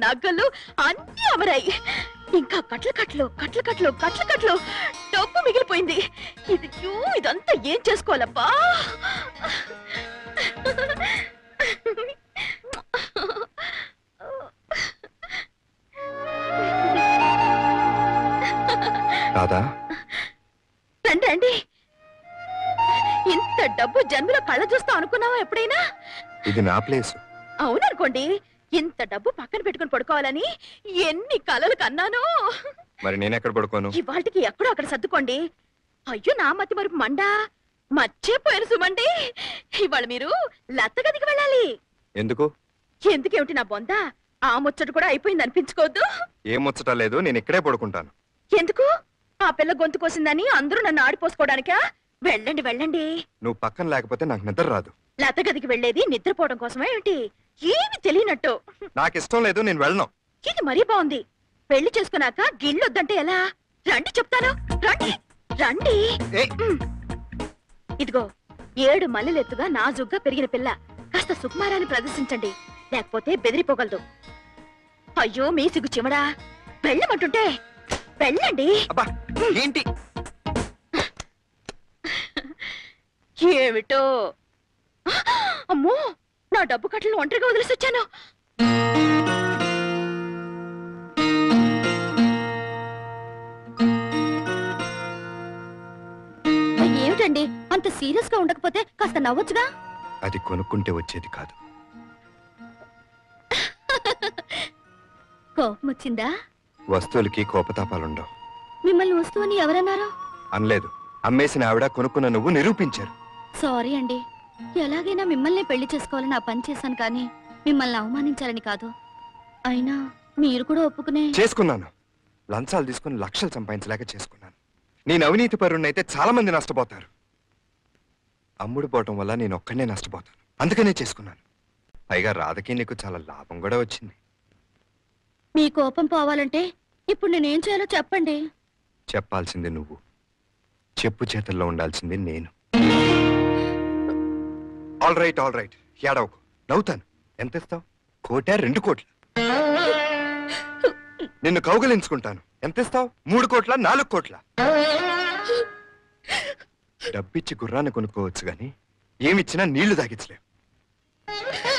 నగలు అన్ని అమరాయి ఇంకా కట్ల కట్లు కట్ల కట్లు కట్ల కట్లు డబ్బు మిగిలిపోయింది ఇది యూ, ఇదంతా ఏం చేసుకోవాలబ్బా రాధా రండి రండి ఇంత డబ్బు జన్మలో కళ్ళ చూస్తాం అనుకున్నావా ఎప్పుడైనా ఇది నా ప్లేస్ అవుననుకోండి ఇంత డబ్బు పక్కన పెట్టుకుని పడుకోవాలని ఎన్ని కలలు కన్నాను మరి నేనెక్కడ పడుకోను ఇవాళకి ఎక్కడో అక్కడ సర్దుకోండి అయ్యో నా మతి మరుపు మండా మర్చిపోయారు సుమండి ఇవాళ మీరు లత్త గదికి వెళ్ళాలి ఎందుకు ఎందుకేమిటి నా బొంద ఆ ముచ్చట కూడా అయిపోయింది అనిపించుకోవద్దు ఏం ముచ్చట లేదు నేను ఇక్కడే పడుకుంటాను ఎందుకు ఆ పిల్ల గొంతు కోసిందని అందరూ నన్ను ఆడిపోసుకోవడానికా వెళ్ళండి వెళ్ళండి నువ్వు పక్కన లేకపోతే నాకు నిద్ర రాదు లత గదికి వెళ్ళేది నిద్రపోవడం కోసమే ఏమిటి ఏమి తెలియనట్టు నాకు ఇష్టం లేదు నేను వెళ్ళను ఇది మరీ బాగుంది పెళ్లి చేసుకున్నాక గిళ్ళొద్దంటే ఎలా రండి చెప్తాను రండి రండి ఏయ్! ఉమ్. ఇదిగో ఏడు మల్లెలెత్తుగా నాజుగ్గా పెరిగిన పిల్ల కాస్త సుకుమారాన్ని ప్రదర్శించండి లేకపోతే బెదిరిపోగలదు అయ్యో మీ సిగ్గు చిమడా వెళ్ళమంటుంటే వెళ్ళండి అబ్బా ఏంటి ఏమిటో అమ్మో నా డబ్బు కట్టలను ఒంటరిగా వదిలేసి వచ్చాను ఏమిటండి అంత సీరియస్ గా ఉండకపోతే కాస్త నవ్వొచ్చుగా అది కొనుక్కుంటే వచ్చేది కాదు కోపం వచ్చిందా వస్తువులకి కోపతాపాలుండవు మిమ్మల్ని వస్తువని ఎవరన్నారు అనలేదు అమ్మేసిన ఆవిడ కొనుక్కున్న నువ్వు నిరూపించారు సారీ అండి ఎలాగైనా మిమ్మల్ని పెళ్లి చేసుకోవాలని ఆ పని చేశాను కానీ మిమ్మల్ని అవమానించాలని కాదు అయినా మీరు కూడా ఒప్పుకునే చేసుకున్నాను లంచాలు తీసుకుని లక్షలు సంపాదించలేక చేసుకున్నాను నేను అవినీతి పరుణ్ణైతే చాలా మంది నష్టపోతారు అమ్ముడు పోవటం వల్ల నేను ఒక్కనే నష్టపోతాను అందుకనే చేసుకున్నాను పైగా రాధకి నీకు చాలా లాభం కూడా వచ్చింది మీ కోపం పోవాలంటే ఇప్పుడు నేనేం చేయాలో చెప్పండి చెప్పాల్సింది నువ్వు చెప్పు చేతుల్లో ఉండాల్సింది నేను ఆల్ రైట్ ఆల్ రైట్ ఏడవకు నవ్వుతాను ఎంత ఇస్తావు కోట రెండు కోట్ల నిన్ను కౌగలించుకుంటాను ఎంత ఇస్తావు మూడు కోట్ల నాలుగు కోట్ల డబ్బిచ్చి గుర్రాన్ని కొనుక్కోవచ్చు గాని ఏమిచ్చినా నీళ్లు తాగించలేవు